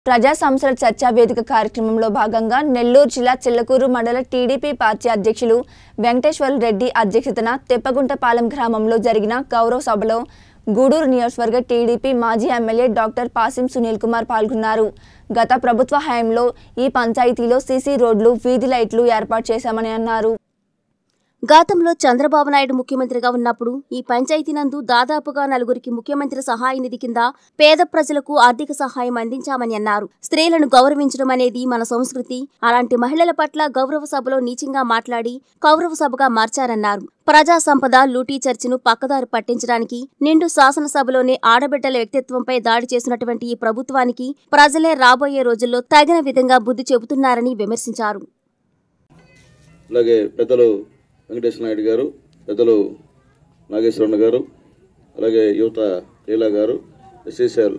ప్రజా సంస్థల చర్చా వేదిక కార్యక్రమంలో భాగంగా నెల్లూరు జిల్లా చిల్లకూరు మండల టీడీపీ పార్టీ అధ్యక్షులు వెంకటేశ్వర రెడ్డి అధ్యక్షతన తెప్పగుంటపాలెం గ్రామంలో జరిగిన గౌరవ సభలో గూడూరు నియోజకవర్గ టీడీపీ మాజీ ఎమ్మెల్యే డాక్టర్ పాసిం సునీల్ కుమార్ పాల్గొన్నారు గత ప్రభుత్వ హయాంలో ఈ పంచాయతీలో సీసీ రోడ్లు వీధి లైట్లు ఏర్పాటు చేశామని అన్నారు గతంలో చంద్రబాబు నాయుడు ముఖ్యమంత్రిగా ఉన్నప్పుడు ఈ పంచాయతీ నందు దాదాపుగా నలుగురికి ముఖ్యమంత్రి సహాయ నిధి కింద పేద ప్రజలకు ఆర్థిక సహాయం అందించామని అన్నారు స్త్రీలను గౌరవించడం అనేది మన సంస్కృతి అలాంటి మహిళల పట్ల గౌరవ సభలో నీచంగా మాట్లాడి కౌరవ సభగా మార్చారన్నారు ప్రజా సంపద లూటీ చర్చను పక్కదారి పట్టించడానికి నిండు శాసనసభలోనే ఆడబిడ్డల వ్యక్తిత్వంపై దాడి చేసినటువంటి ఈ ప్రభుత్వానికి ప్రజలే రాబోయే రోజుల్లో తగిన విధంగా బుద్ధి చెబుతున్నారని విమర్శించారు అలాగే పెద్దలు వెంకటేశ్వర నాయుడు గారు పెద్దలు నాగేశ్వరన్న గారు అలాగే యువత లీలా గారు ఎస్ఎస్ఎల్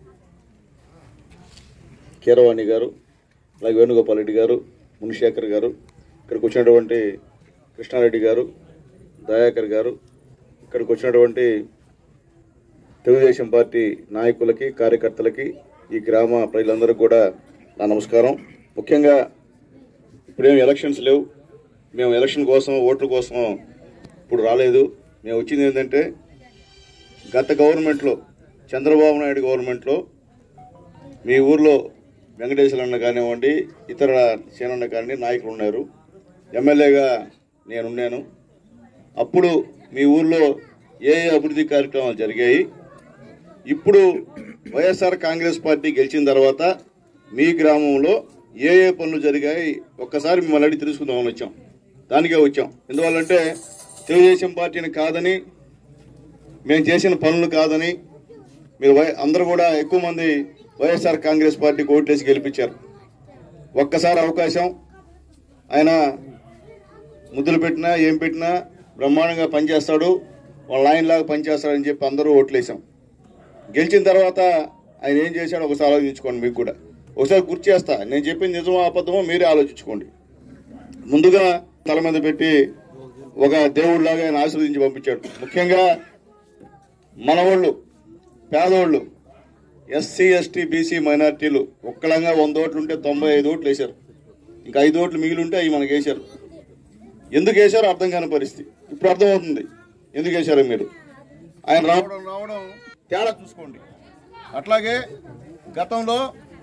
కీరవాణి గారు అలాగే వేణుగోపాల్ రెడ్డి గారు మునిశేఖర్ గారు ఇక్కడికి వచ్చినటువంటి కృష్ణారెడ్డి గారు దయాకర్ గారు ఇక్కడికి వచ్చినటువంటి తెలుగుదేశం పార్టీ నాయకులకి కార్యకర్తలకి ఈ గ్రామ ప్రజలందరికీ కూడా నా నమస్కారం ముఖ్యంగా ఇప్పుడేం ఎలక్షన్స్ లేవు మేము ఎలక్షన్ కోసం ఓట్ల కోసం ఇప్పుడు రాలేదు మేము వచ్చింది ఏంటంటే గత గవర్నమెంట్లో చంద్రబాబు నాయుడు గవర్నమెంట్లో మీ ఊర్లో వెంకటేశ్వరన్న కానివ్వండి ఇతర సేనన్న కానీ నాయకులు ఉన్నారు ఎమ్మెల్యేగా నేనున్నాను అప్పుడు మీ ఊర్లో ఏ ఏ అభివృద్ధి కార్యక్రమాలు జరిగాయి ఇప్పుడు వైఎస్ఆర్ కాంగ్రెస్ పార్టీ గెలిచిన తర్వాత మీ గ్రామంలో ఏ ఏ పనులు జరిగాయి ఒక్కసారి మిమ్మల్ని అడిగి తెలుసుకుందామని వచ్చాం దానికే వచ్చాం ఎందువల్లంటే తెలుగుదేశం పార్టీని కాదని మేము చేసిన పనులు కాదని మీరు వై అందరూ కూడా ఎక్కువ మంది వైఎస్ఆర్ కాంగ్రెస్ పార్టీకి ఓట్లేసి గెలిపించారు ఒక్కసారి అవకాశం ఆయన ముద్దులు పెట్టినా ఏం పెట్టినా బ్రహ్మాండంగా పనిచేస్తాడు వాళ్ళ ఆయన లాగా పనిచేస్తాడని చెప్పి అందరూ ఓట్లేసాం గెలిచిన తర్వాత ఆయన ఏం చేశాడో ఒకసారి ఆలోచించుకోండి మీకు కూడా ఒకసారి గుర్తు చేస్తా నేను చెప్పింది నిజమో అబద్ధమో మీరే ఆలోచించుకోండి ముందుగా తల మీద పెట్టి ఒక దేవుడిలాగా ఆయన ఆశీర్వదించి పంపించాడు ముఖ్యంగా మనవాళ్ళు పేదవాళ్ళు ఎస్సీ ఎస్టీ బీసీ మైనార్టీలు ఒక్కలంగా వంద ఓట్లు ఉంటే తొంభై ఐదు ఓట్లు వేశారు ఇంకా ఐదు ఓట్లు మిగిలి ఉంటే అవి మనకి వేశారు ఎందుకు వేశారో అర్థం కాని పరిస్థితి ఇప్పుడు అర్థమవుతుంది ఎందుకు వేశారో మీరు ఆయన రావడం రావడం తేడా చూసుకోండి అట్లాగే గతంలో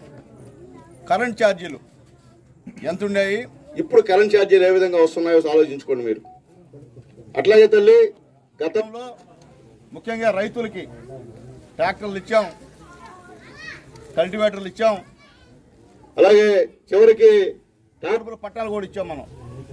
కరెంట్ ఛార్జీలు ఎంత ఉండేవి ఇప్పుడు కరెంట్ ఛార్జీలు ఏ విధంగా వస్తున్నాయో ఆలోచించుకోండి మీరు అట్లాగే తల్లి గతంలో ముఖ్యంగా రైతులకి ట్రాక్టర్లు ఇచ్చాం కల్టివేటర్లు ఇచ్చాం అలాగే చివరికి ట్రాక్టర్ పట్టాలు కూడా ఇచ్చాం మనం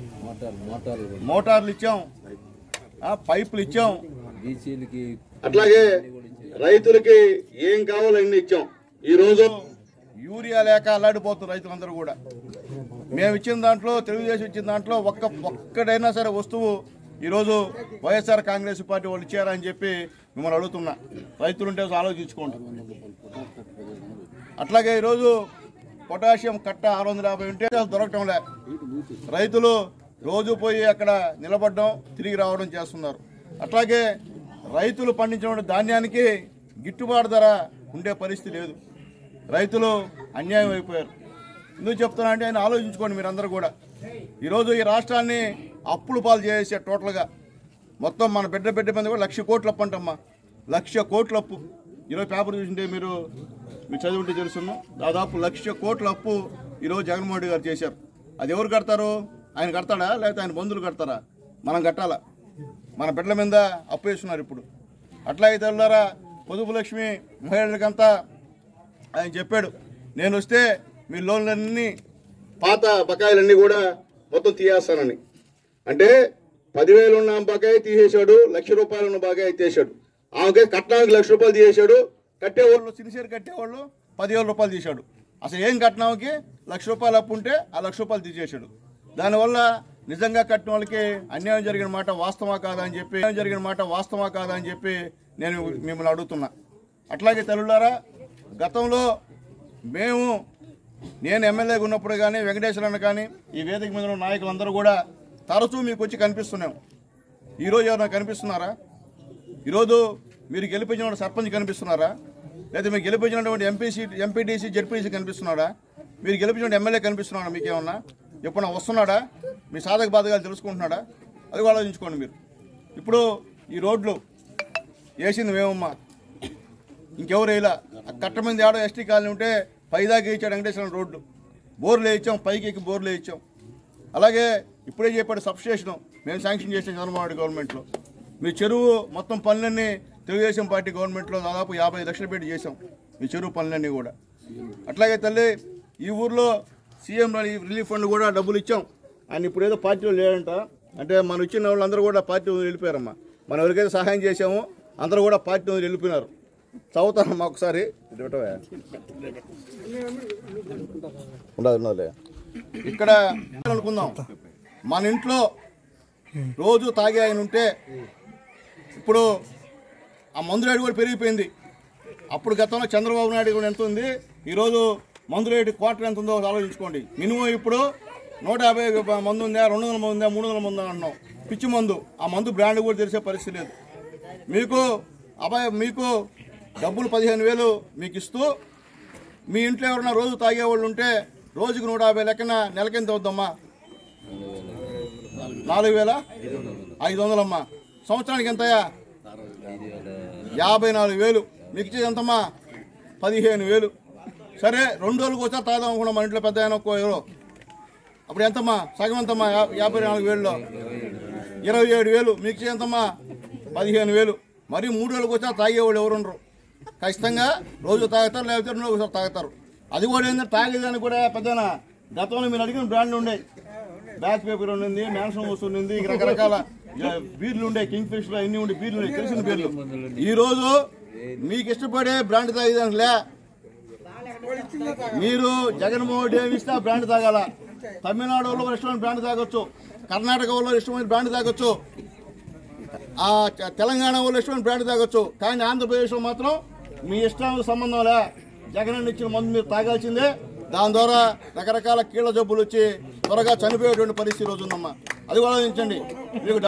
మోటార్లు ఇచ్చాం ఆ, పైపులు ఇచ్చాం బీసీలకి అట్లాగే రైతులకి ఏం కావాలో అన్ని ఇచ్చాం ఈ రోజు యూరియా లేక అల్లాడిపోతున్నారు రైతులందరూ కూడా మేము ఇచ్చిన దాంట్లో తెలుగుదేశం ఇచ్చిన దాంట్లో ఒక్క ఒక్కడైనా సరే వస్తువు ఈరోజు వైఎస్ఆర్ కాంగ్రెస్ పార్టీ వాళ్ళు ఇచ్చారని చెప్పి మిమ్మల్ని అడుగుతున్నా రైతులుంటే ఆలోచించుకోండి అట్లాగే ఈరోజు పొటాషియం కట్ట ఆరు వందల యాభై ఉంటే అసలు దొరకటం లే రైతులు రోజు పోయి అక్కడ నిలబడడం తిరిగి రావడం చేస్తున్నారు అట్లాగే రైతులు పండించిన ధాన్యానికి గిట్టుబాటు ధర ఉండే పరిస్థితి లేదు రైతులు అన్యాయం అయిపోయారు ఎందుకు చెప్తున్నా అంటే ఆయన ఆలోచించుకోండి మీరందరూ కూడా ఈరోజు ఈ రాష్ట్రాన్ని అప్పులు పాలు చేసే టోటల్గా మొత్తం మన బిడ్డ బిడ్డ మీద కూడా లక్ష కోట్ల అప్పు అంటమ్మా లక్ష కోట్ల అప్పు ఈరోజు పేపర్ చూసింటే మీరు మీరు చదివింటే తెలుసును దాదాపు లక్ష కోట్ల అప్పు ఈరోజు జగన్మోహన్ రెడ్డి గారు చేశారు అది ఎవరు కడతారు ఆయన కడతాడా లేకపోతే ఆయన బంధువులు కడతారా మనం కట్టాలా మన బిడ్డల మీద అప్పు వేస్తున్నారు ఇప్పుడు అట్లాగే తెల్లారా పొదుపు లక్ష్మి మహిళలకంతా ఆయన చెప్పాడు నేను వస్తే మీ లోన్లన్నీ పాత బకాయిలన్నీ కూడా మొత్తం తీయేస్తానని అంటే పదివేలు ఉన్న బకాయి తీసేశాడు లక్ష రూపాయలు ఉన్న బకాయి తీసాడు ఆమెకే కట్నానికి లక్ష రూపాయలు తీసేశాడు కట్టేవాళ్ళు సిన్సియర్ కట్టేవాళ్ళు పదివేల రూపాయలు తీశాడు అసలు ఏం కట్నానికి లక్ష రూపాయలు అప్పు ఉంటే ఆ లక్ష రూపాయలు తీసేశాడు దానివల్ల నిజంగా కట్టిన వాళ్ళకి అన్యాయం జరిగిన మాట వాస్తవా కాదా అని చెప్పి అన్యాయం జరిగిన మాట వాస్తవా కాదా అని చెప్పి నేను మిమ్మల్ని అడుగుతున్నా అట్లాగే తల్లులారా గతంలో మేము నేను ఎమ్మెల్యేగా ఉన్నప్పుడు కానీ వెంకటేశ్వరన్న కానీ ఈ వేదిక మీద ఉన్న నాయకులందరూ కూడా తరచూ మీకు వచ్చి కనిపిస్తున్నాం ఈరోజు ఎవరైనా కనిపిస్తున్నారా ఈరోజు మీరు గెలిపించిన వాడు సర్పంచ్ కనిపిస్తున్నారా లేదా మీరు గెలిపించినటువంటి ఎంపీసీ ఎంపీటీసీ జెడ్పీసీ కనిపిస్తున్నాడా మీరు గెలిపించిన ఎమ్మెల్యే కనిపిస్తున్నాడా మీకేమన్నా ఎప్పుడన్నా వస్తున్నాడా మీ సాధక బాధకాలు తెలుసుకుంటున్నాడా అది కూడా ఆలోచించుకోండి మీరు ఇప్పుడు ఈ రోడ్లు వేసింది మేమమ్మా ఇంకెవరు వేయలా ఆ కట్ట మీద ఆడో ఎస్టీ కాలనీ ఉంటే పైదాకా ఇచ్చాడు వెంకటేశ్వరం రోడ్లు బోర్లు వేయించాం పైకి ఎక్కి బోర్లు వేయించాం అలాగే ఇప్పుడే చెప్పాడు సబ్స్టేషన్ మేము శాంక్షన్ చేసాం చంద్రబాబు నాయుడు గవర్నమెంట్లో మీ చెరువు మొత్తం పనులన్నీ తెలుగుదేశం పార్టీ గవర్నమెంట్లో దాదాపు యాభై లక్షలు పెట్టి చేసాం మీ చెరువు పనులన్నీ కూడా అట్లాగే తల్లి ఈ ఊర్లో సీఎం రిలీఫ్ ఫండ్ కూడా డబ్బులు ఇచ్చాం ఆయన ఇప్పుడు ఏదో పార్టీలో లేడంట అంటే మనం ఇచ్చిన వాళ్ళందరూ కూడా పార్టీ వదిలి వెళ్ళిపోయారమ్మా మనం ఎవరికైతే సహాయం చేసామో అందరూ కూడా పార్టీ వదిలి వెళ్ళిపోయినారు చదువుతారమ్మా ఒకసారి ఇటు పెట్టవా? ఉండదు ఉండదులే ఇక్కడ అనుకుందాం మన ఇంట్లో రోజు తాగే ఆయన ఉంటే ఇప్పుడు ఆ మందు రేటు కూడా పెరిగిపోయింది అప్పుడు గతంలో చంద్రబాబు నాయుడు కూడా ఎంత ఉంది ఈరోజు మందు రేటు క్వార్టర్ ఎంత ఉందో ఆలోచించుకోండి మినిమం ఇప్పుడు నూట యాభై మందు ఉందా రెండు వందల మంది ఉందా మూడు వందల మంది అంటున్నాం పిచ్చి మందు ఆ మందు బ్రాండ్ కూడా తెలిసే పరిస్థితి లేదు మీకు అబ్బాయి మీకు డబ్బులు పదిహేను వేలు మీకు ఇస్తూ మీ ఇంట్లో ఎవరైనా రోజు తాగేవాళ్ళు ఉంటే రోజుకు నూట యాభై లెక్కన నెలకెంత అవుద్దమ్మా నాలుగు వేల ఐదు వందలమ్మా సంవత్సరానికి ఎంతయ్యా యాభై నాలుగు వేలు మీకు ఇచ్చేది ఎంతమ్మా పదిహేను వేలు సరే రెండు రోజులకు వచ్చా తాగుదాం అనుకున్నాం మన ఇంట్లో పెద్ద ఆయన ఒక్కో ఎవరో అప్పుడు ఎంతమ్మా సగం ఎంతమ్మా యా- యాభై నాలుగు వేలలో ఇరవై ఏడు వేలు మీకు ఇచ్చేది ఎంతమ్మా పదిహేను వేలు మరి మూడు వేలకు వచ్చా తాగేవాళ్ళు ఎవరు ఉండరు ఖచ్చితంగా రోజు తాగుతారు లేకపోతే రెండు ఒకసారి తాగుతారు అది కూడా ఏంటంటే తాగేదానికి కూడా పెద్దనా గతంలో మీరు అడిగిన బ్రాండ్లు ఉండేవి బ్యాక్ పేపర్ ఉండింది మ్యాన్షన్ హౌస్ ఉండింది ఇంకా రకరకాల ఆ, బీర్లు ఉండే కింగ్ ఫిష్ లో అన్ని ఉండే బీర్లు ఉండే తెలిసిన బీర్లు ఈ రోజు మీకు ఇష్టపడే బ్రాండ్ తాగేదానికి లే మీరు జగన్మోహన్ రెడ్డి ఏమి ఇస్తే ఆ బ్రాండ్ తాగాల తమిళనాడు వాళ్ళు ఇష్టమైన బ్రాండ్ తాగొచ్చు కర్ణాటక వాళ్ళు ఇష్టమైన బ్రాండ్ తాగొచ్చు ఆ తె- తెలంగాణ వాళ్ళు ఇష్టమైన బ్రాండ్ తాగొచ్చు కానీ ఆంధ్రప్రదేశ్లో మాత్రం మీ ఇష్టానికి సంబంధం లే జగన్ ఇచ్చిన మందు మీరు తాగాల్సిందే దాని ద్వారా రకరకాల కీళ్ళ జబ్బులు వచ్చి త్వరగా చనిపోయేటువంటి పరిస్థితి ఈ రోజు ఉందమ్మా అది కూడా ఆలోచించండి మీకు